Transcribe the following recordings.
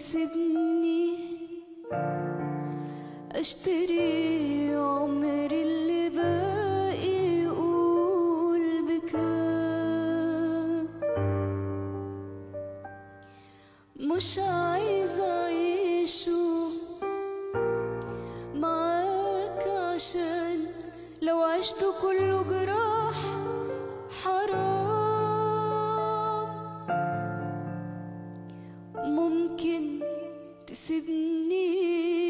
تسيبني اشتري عمري اللي باقي يقول بكام مش عايزة أعيشه معاك عشان لو عشت كله جراح حرام ممكن تسيبني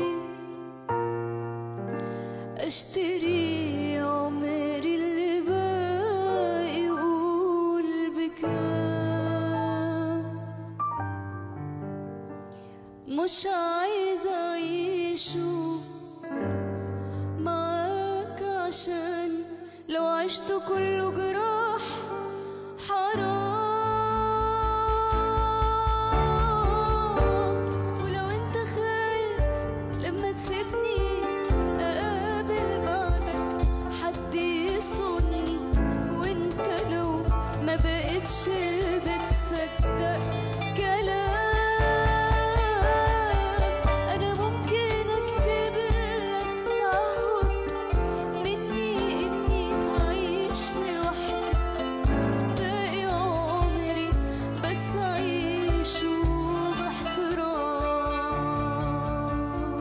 اشتري عمري اللي باقي يقول بكام مش عايزة أعيشه معاك عشان لو عشت كله جراح حرام ولو انت خايف لما تسيبني اقابل بعدك حد يصوني وانت لو ما بقتش بتصدق كلام انا ممكن اكتب لك تعهد مني اني هعيش لوحدي باقي عمري بس أعيشه باحترام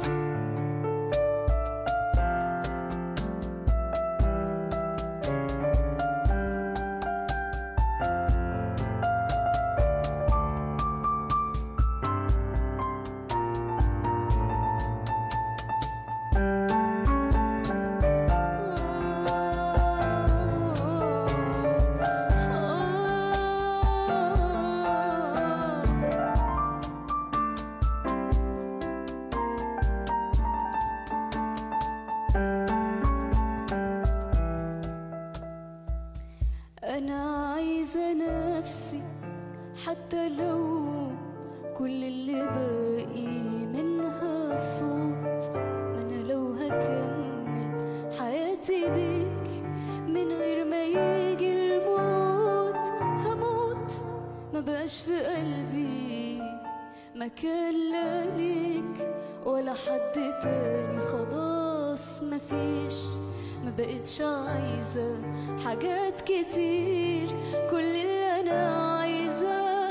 أنا عايزة نفسي حتى لو كل اللي باقي منها صوت ما أنا لو هكمل حياتي بيك من غير ما يجي الموت هموت ما بقاش في قلبي مكان لا ليك ولا حد تاني خلاص مفيش ما بقتش عايزة حاجات كتير كل اللي أنا عايزة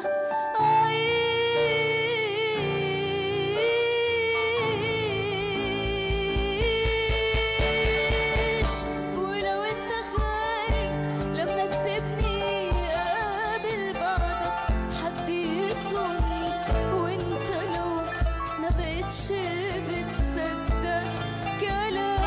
أعيش ولو أنت خايف لما تسيبني أقابل بعدك حد يصوني وأنت لو ما بقتش بتصدق كلام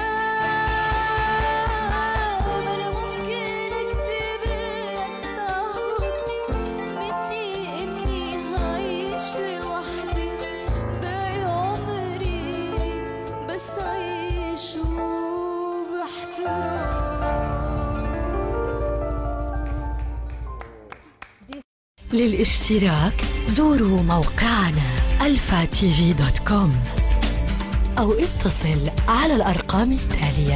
أنا ممكن أكتب لك تعهد مني إني هعيش لوحدي باقي عمري بس أعيشه باحترام للاشتراك زوروا موقعنا الفا تي في دوت كوم أو اتصل على الأرقام التالية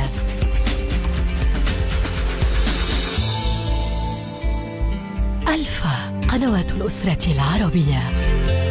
ألفا قنوات الأسرة العربية